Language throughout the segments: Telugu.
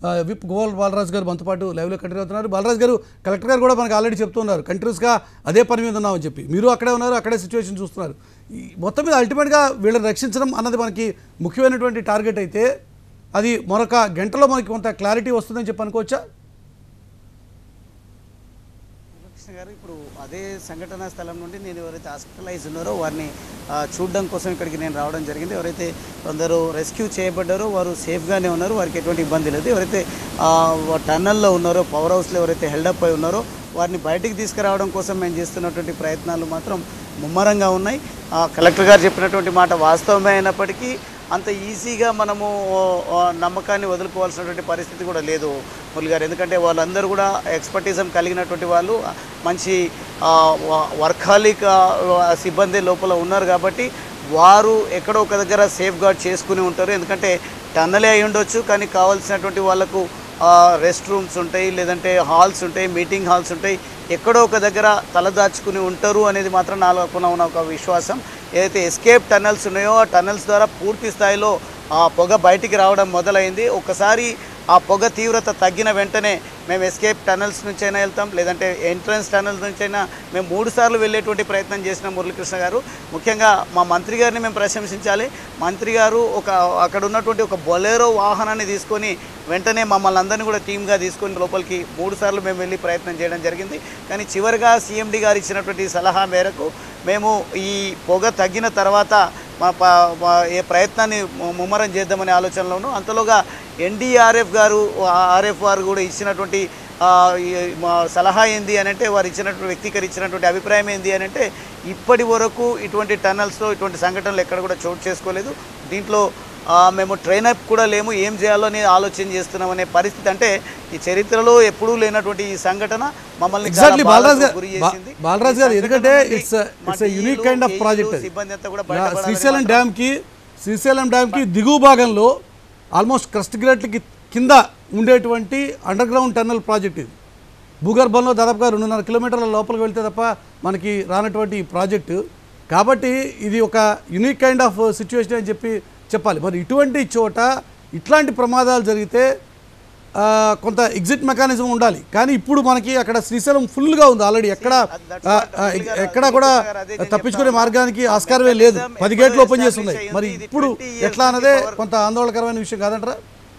ఆ, విప్ గోపాల్ బాలరాజు గారు మనతో పాటు లైవ్లో కంటిన్యూ అవుతున్నారు బాలరాజు గారు కలెక్టర్ గారు కూడా మనకు ఆల్రెడీ చెప్తున్నారు కంటిన్యూస్గా అదే పని మీద ఉన్నామని చెప్పి మీరు అక్కడే ఉన్నారు అక్కడే సిచ్యువేషన్ చూస్తున్నారు ఈ మొత్తం మీద అల్టిమేట్గా వీళ్ళని రక్షించడం అన్నది మనకి ముఖ్యమైనటువంటి టార్గెట్ అయితే అది మరొక గంటలో మనకి కొంత క్లారిటీ వస్తుందని చెప్పి అనుకోవచ్చా కృష్ణ గారు ఇప్పుడు అదే సంఘటనా స్థలం నుండి నేను ఎవరైతే హాస్పిటలైజ్ ఉన్నారో వారిని ఆ, చూడడం కోసం ఇక్కడికి నేను రావడం జరిగింది ఎవరైతే కొందరు రెస్క్యూ చేయబడ్డారో వారు సేఫ్గానే ఉన్నారు వారికి ఎటువంటి ఇబ్బంది లేదు ఎవరైతే ఆ, వా- టన్నల్లో ఉన్నారో పవర్ హౌస్లో ఎవరైతే హెల్డప్ అయి ఉన్నారో వారిని బయటికి తీసుకురావడం కోసం మేము చేస్తున్నటువంటి ప్రయత్నాలు మాత్రం ముమ్మరంగా ఉన్నాయి ఆ, కలెక్టర్ గారు చెప్పినటువంటి మాట వాస్తవమే అయినప్పటికీ అంత ఈజీగా మనము ఓ, ఓ, నమ్మకాన్ని వదులుకోవాల్సినటువంటి పరిస్థితి కూడా లేదు మురళి గారు ఎందుకంటే వాళ్ళందరూ కూడా ఎక్స్పర్టిజం కలిగినటువంటి వాళ్ళు మంచి వర్కాలిక్ సిబ్బంది లోపల ఉన్నారు కాబట్టి వారు ఎక్కడో ఒక దగ్గర సేఫ్ గార్డ్ చేసుకుని ఉంటారు ఎందుకంటే టన్నలే అయి ఉండొచ్చు కానీ కావాల్సినటువంటి వాళ్ళకు రెస్ట్ రూమ్స్ ఉంటాయి లేదంటే హాల్స్ ఉంటాయి మీటింగ్ హాల్స్ ఉంటాయి ఎక్కడో ఒక దగ్గర తలదాచుకుని ఉంటారు అనేది మాత్రం నాలో ఉన్న ఒక విశ్వాసం ఏదైతే ఎస్కేప్ టన్నల్స్ ఉన్నాయో ఆ టన్నల్స్ ద్వారా పూర్తి స్థాయిలో ఆ పొగ బయటికి రావడం మొదలైంది ఒకసారి ఆ పొగ తీవ్రత తగ్గిన వెంటనే మేము ఎస్కేప్ టనల్స్ నుంచైనా వెళ్తాం లేదంటే ఎంట్రన్స్ టనల్స్ నుంచైనా మేము మూడు సార్లు వెళ్ళేటువంటి ప్రయత్నం చేసిన మురళీకృష్ణ గారు ముఖ్యంగా మా మంత్రి గారిని మేము ప్రశంసించాలి మంత్రి గారు ఒక అక్కడ ఉన్నటువంటి ఒక బొలేరో వాహనాన్ని తీసుకొని వెంటనే మమ్మల్ని అందరినీ కూడా టీమ్గా తీసుకొని లోపలికి మూడు సార్లు మేము వెళ్ళి ప్రయత్నం చేయడం జరిగింది కానీ చివరిగా సీఎండి గారు ఇచ్చినటువంటి సలహా మేరకు మేము ఈ పొగ తగ్గిన తర్వాత మా ప- మా- ఏ ప్రయత్నాన్ని ము- ముమ్మరం చేద్దామనే ఆలోచనలోను అంతలోగా ఎన్డీఆర్ఎఫ్ గారు ఆర్ఎఫ్ వారు కూడా ఇచ్చినటువంటి ఆ, ఈ మా సలహా ఏంది అని అంటే వారు ఇచ్చినటువంటి వ్యక్తీకరించినటువంటి అభిప్రాయం ఏంది అని అంటే ఇప్పటి వరకు ఇటువంటి టన్నల్స్లో ఇటువంటి సంఘటనలు ఎక్కడ కూడా చోటు చేసుకోలేదు దీంట్లో ఆ, మేము ట్రైన్ అప్ కూడా లేము ఏం చేయాలో అని ఆలోచన చేస్తున్నాం అనే పరిస్థితి అంటే ఈ చరిత్రలో ఎప్పుడూ లేనటువంటి ఈ సంఘటన మమ్మల్ని చాలా ఎగ్జాక్ట్లీ బాలరాజ్ బాధకు గారు గురి బా- చేసింది. బాలరాజ్ ఈ గారు ఎందుకంటే సంఘటన నుండి ఇట్స్ మా ఇట్స్ యూనిక్ DEలు, కైండ్ ఆఫ్ AEలు, ప్రాజెక్ట్ సిబ్బంది అంతా కూడా యా, బయటపడాలని శ్రీశైలం మాత్రం- డ్యామ్కి శ్రీశైలం డ్యామ్కి దిగువ భాగంలో ఆల్మోస్ట్ క్రస్ట్ గ్రేట్లకి కింద ఉండేటువంటి అండర్ గ్రౌండ్ టన్నల్ ప్రాజెక్ట్ ఇది భూగర్భంలో దాదాపుగా రెండున్నర కిలోమీటర్ల లోపలికి వెళ్తే తప్ప మనకి రానటువంటి ఈ ప్రాజెక్టు కాబట్టి ఇది ఒక యునిక్ కైండ్ ఆఫ్ సిచ్యువేషన్ అని చెప్పి చెప్పాలి మరి ఇటువంటి చోట ఇట్లాంటి ప్రమాదాలు జరిగితే ఆ, కొంత ఎగ్జిట్ మెకానిజం ఉండాలి కానీ ఇప్పుడు మనకి అక్కడ శ్రీశైలం ఫుల్గా ఉంది ఆల్రెడీ ఎక్కడ ఆ, ఆ, ఎక్కడ కూడా తప్పించుకునే మార్గానికి ఆస్కారమే లేదు పది గేట్లు ఓపెన్ చేసి ఉన్నాయి మరి ఇప్పుడు ఎట్లా అన్నదే కొంత ఆందోళనకరమైన విషయం కాదంటారా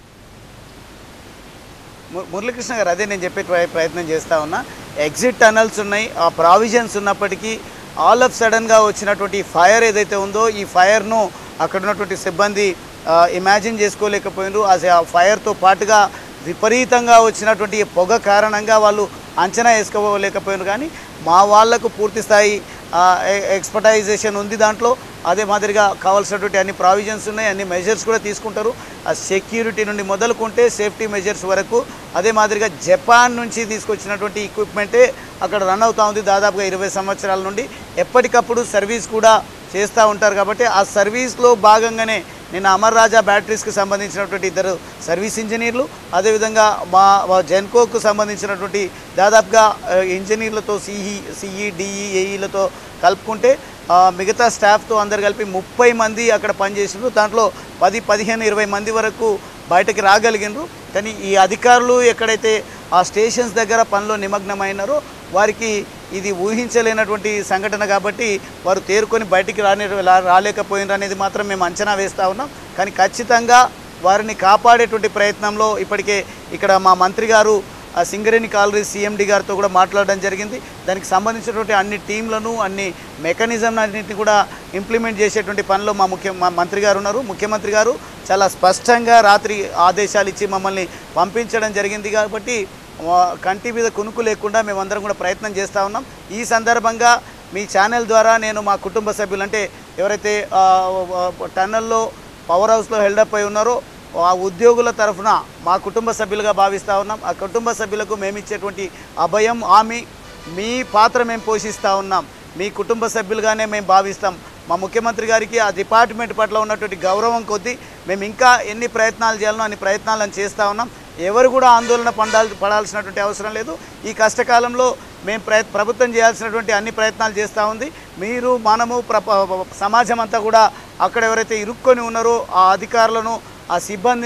ము- మురళీకృష్ణ గారు అదే నేను చెప్పే ప్రయ- ప్రయత్నం చేస్తా ఉన్నా ఎగ్జిట్ టనల్స్ ఉన్నాయి ఆ ప్రావిజన్స్ ఉన్నప్పటికీ ఆల్ ఆఫ్ సడన్గా వచ్చినటువంటి ఫైర్ ఏదైతే ఉందో ఈ ఫైర్ను అక్కడ ఉన్నటువంటి సిబ్బంది ఇమాజిన్ చేసుకోలేకపోయినారు అది ఆ ఫైర్తో పాటుగా విపరీతంగా వచ్చినటువంటి ఈ పొగ కారణంగా వాళ్ళు అంచనా వేసుకోలేకపోయినారు కానీ మా వాళ్లకు పూర్తి స్థాయి ఎక్స్పర్టైజేషన్ ఉంది దాంట్లో అదే మాదిరిగా కావాల్సినటువంటి అన్ని ప్రావిజన్స్ ఉన్నాయి అన్ని మెజర్స్ కూడా తీసుకుంటారు ఆ సెక్యూరిటీ నుండి మొదలుకుంటే సేఫ్టీ మెజర్స్ వరకు అదే మాదిరిగా జపాన్ నుంచి తీసుకొచ్చినటువంటి ఎక్విప్మెంటే అక్కడ రన్ అవుతా ఉంది దాదాపుగా ఇరవై సంవత్సరాల నుండి ఎప్పటికప్పుడు సర్వీస్ కూడా చేస్తూ ఉంటారు కాబట్టి ఆ సర్వీస్లో భాగంగానే నేను అమర్ రాజా బ్యాటరీస్కి సంబంధించినటువంటి ఇద్దరు సర్వీస్ ఇంజనీర్లు అదేవిధంగా మా మా జెన్కోకు సంబంధించినటువంటి దాదాపుగా ఆ, ఇంజనీర్లతో సిఈ సిఈ డిఈ ఏఈలతో కలుపుకుంటే ఆ, మిగతా స్టాఫ్తో అందరు కలిపి ముప్పై మంది అక్కడ పనిచేసిండ్రు దాంట్లో పది పదిహేను ఇరవై మంది వరకు బయటకి రాగలిగినరు కానీ ఈ అధికారులు ఎక్కడైతే ఆ స్టేషన్స్ దగ్గర పనిలో నిమగ్నమైనారో వారికి ఇది ఊహించలేనటువంటి సంఘటన కాబట్టి వారు తేరుకొని బయటికి రాని రా- రాలేకపోయినారు అనేది మాత్రం మేము అంచనా వేస్తూ ఉన్నాం కానీ ఖచ్చితంగా వారిని కాపాడేటువంటి ప్రయత్నంలో ఇప్పటికే ఇక్కడ మా మంత్రి గారు ఆ సింగరేణి కాలరీ సిఎండి గారితో కూడా మాట్లాడడం జరిగింది దానికి సంబంధించినటువంటి అన్ని టీంలను అన్ని మెకానిజం అన్నింటినీ కూడా ఇంప్లిమెంట్ చేసేటువంటి పనిలో మా ముఖ్య మా మంత్రి గారు ఉన్నారు ముఖ్యమంత్రి గారు చాలా స్పష్టంగా రాత్రి ఆదేశాలు ఇచ్చి మమ్మల్ని పంపించడం జరిగింది కాబట్టి వా- కంటి మీద కునుకు లేకుండా మేమందరం కూడా ప్రయత్నం చేస్తూ ఉన్నాం ఈ సందర్భంగా మీ ఛానల్ ద్వారా నేను మా కుటుంబ సభ్యులు అంటే ఎవరైతే ఆ, ఆ, టన్నల్లో పవర్ హౌస్లో హెల్డప్ అయి ఉన్నారో ఆ ఉద్యోగుల తరఫున మా కుటుంబ సభ్యులుగా భావిస్తూ ఉన్నాం ఆ కుటుంబ సభ్యులకు మేము ఇచ్చేటువంటి అభయం హామీ మీ పాత్ర మేము పోషిస్తూ ఉన్నాం మీ కుటుంబ సభ్యులుగానే మేము భావిస్తాం మా ముఖ్యమంత్రి గారికి ఆ డిపార్ట్మెంట్ పట్ల ఉన్నటువంటి గౌరవం కొద్దీ మేము ఇంకా ఎన్ని ప్రయత్నాలు చేయాలనో అన్ని ప్రయత్నాలను చేస్తూ ఉన్నాం ఎవరు కూడా ఆందోళన పడాల్ పడాల్సినటువంటి అవసరం లేదు ఈ కష్టకాలంలో మేము ప్రయ ప్రభుత్వం చేయాల్సినటువంటి అన్ని ప్రయత్నాలు చేస్తూ ఉంది మీరు మనము ప్ర సమాజం అంతా కూడా అక్కడ ఎవరైతే ఇరుక్కొని ఉన్నారో ఆ అధికారులను ఆ సిబ్బందిని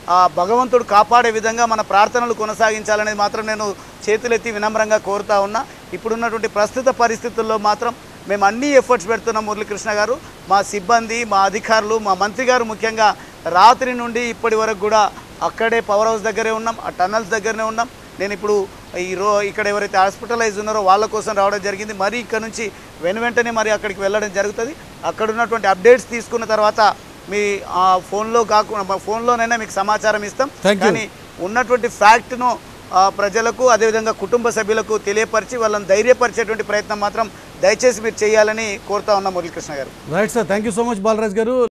ఆ భగవంతుడు కాపాడే విధంగా మన ప్రార్థనలు కొనసాగించాలనేది మాత్రం నేను చేతులెత్తి వినమ్రంగా కోరుతా ఉన్నా ఇప్పుడున్నటువంటి ప్రస్తుత పరిస్థితుల్లో మాత్రం మేము అన్ని ఎఫర్ట్స్ పెడుతున్నాం మురళీకృష్ణ గారు మా సిబ్బంది మా అధికారులు మా మంత్రి గారు ముఖ్యంగా రాత్రి నుండి ఇప్పటి వరకు కూడా అక్కడే పవర్ హౌస్ దగ్గరే ఉన్నాం ఆ టన్నల్స్ దగ్గరనే ఉన్నాం నేను ఇప్పుడు ఈ రో ఇక్కడ ఎవరైతే హాస్పిటలైజ్ ఉన్నారో వాళ్ళ కోసం రావడం జరిగింది మరి ఇక్కడ నుంచి వెను వెంటనే మరి అక్కడికి వెళ్ళడం జరుగుతుంది అక్కడ ఉన్నటువంటి అప్డేట్స్ తీసుకున్న తర్వాత మీ ఆ ఫోన్లో కాకుండా మా ఫోన్లోనైనా మీకు సమాచారం ఇస్తాం Thank you. కానీ ఉన్నటువంటి ఫ్యాక్ట్ను ఆ, ప్రజలకు అదేవిధంగా కుటుంబ సభ్యులకు తెలియపరిచి వాళ్ళని ధైర్యపరిచేటువంటి ప్రయత్నం మాత్రం దయచేసి మీరు చేయాలని కోరుతా ఉన్నాం మురళీకృష్ణ గారు right sir thank you so much Balaraj గారు